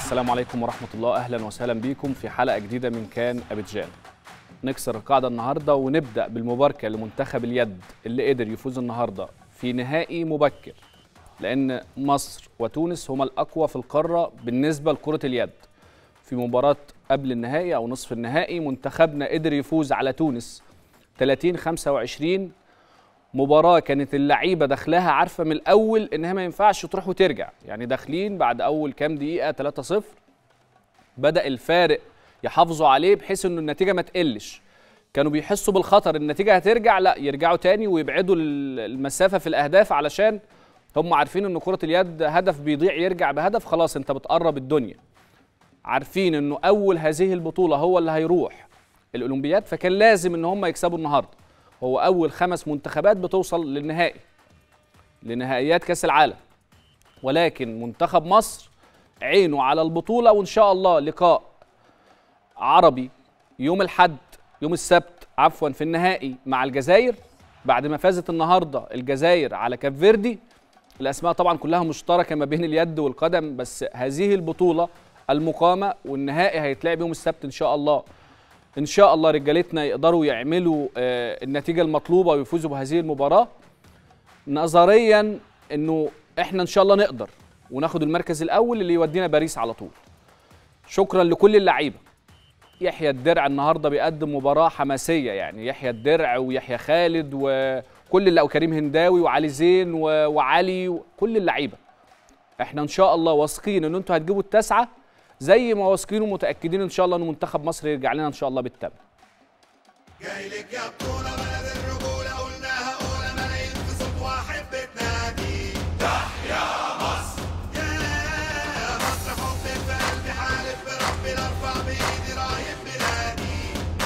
السلام عليكم ورحمة الله أهلا وسهلا بكم في حلقة جديدة من كان أبيجان نكسر القاعدة النهاردة ونبدأ بالمباركة لمنتخب اليد اللي قدر يفوز النهاردة في نهائي مبكر لأن مصر وتونس هما الأقوى في القارة بالنسبة لكرة اليد في مباراة قبل النهائي أو نصف النهائي منتخبنا قدر يفوز على تونس 30 25 مباراة كانت اللعيبة داخلاها عارفة من الأول إنها ما ينفعش تروح وترجع يعني داخلين بعد أول كام دقيقة 3-0 بدأ الفارق يحافظوا عليه بحيث إنه النتيجة ما تقلش كانوا بيحسوا بالخطر النتيجة هترجع لا يرجعوا تاني ويبعدوا المسافة في الأهداف علشان هم عارفين إن كرة اليد هدف بيضيع يرجع بهدف خلاص أنت بتقرب الدنيا عارفين إنه أول هذه البطولة هو اللي هيروح الأولمبياد فكان لازم إن هم يكسبوا النهارده هو أول خمس منتخبات بتوصل للنهائي لنهائيات كأس العالم ولكن منتخب مصر عينه على البطولة وإن شاء الله لقاء عربي يوم الحد يوم السبت عفوا في النهائي مع الجزائر بعد ما فازت النهارده الجزائر على كاب فيردي الاسماء طبعا كلها مشتركه ما بين اليد والقدم بس هذه البطوله المقامه والنهائي هيتلعب يوم السبت ان شاء الله ان شاء الله رجالتنا يقدروا يعملوا آه النتيجه المطلوبه ويفوزوا بهذه المباراه نظريا انه احنا ان شاء الله نقدر وناخد المركز الاول اللي يودينا باريس على طول شكرا لكل اللعيبه يحيى الدرع النهارده بيقدم مباراه حماسيه يعني يحيى الدرع ويحيى خالد وكل اللي وكريم هنداوي وعلي زين وعلي وكل اللعيبه احنا ان شاء الله واثقين ان انتوا هتجيبوا التاسعه زي ما واثقين ومتاكدين ان شاء الله ان منتخب مصر يرجع لنا ان شاء الله بالتامن جاي لك يا بطولة بلد الرجولة قلناها أولى ملايين في صوت واحد بتنادي تحيا مصر يا مصر حبك في قلبي حالف بربي لارفع بإيدي رايح بلادي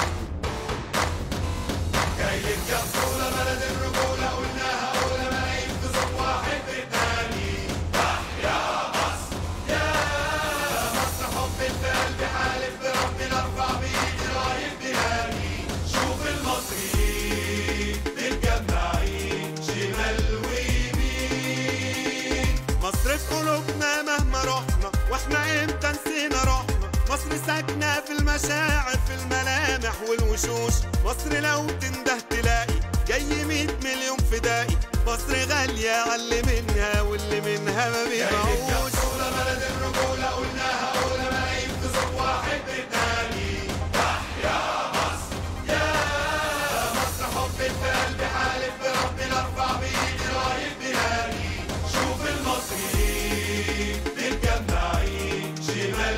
جاي لك يا بطولة بلد الرجولة قلناها أولى ملايين في صوت واحد بتنادي تحيا مصر يا مصر حبك في قلبي حالف بربي لارفع بإيدي رايح بلادي شوف المصريين متجمعين شمال ويمين مصر في قلوبنا مهما رحنا واحنا امتى نسينا روحنا مصر ساكنة في المشاعر في الملامح والوشوش مصر لو تنده تلاقي جاي 100 مليون فدائي مصر غالية على منها واللي منها ما بيبيعوش بلد الرجولة قلناها أولى ملايين في صوت واحد بتنادي تحيا مصر يا مصر حبك في قلبي حالف بربي لارفع بايدي رايح بلادي شوف المصريين متجمعين شمال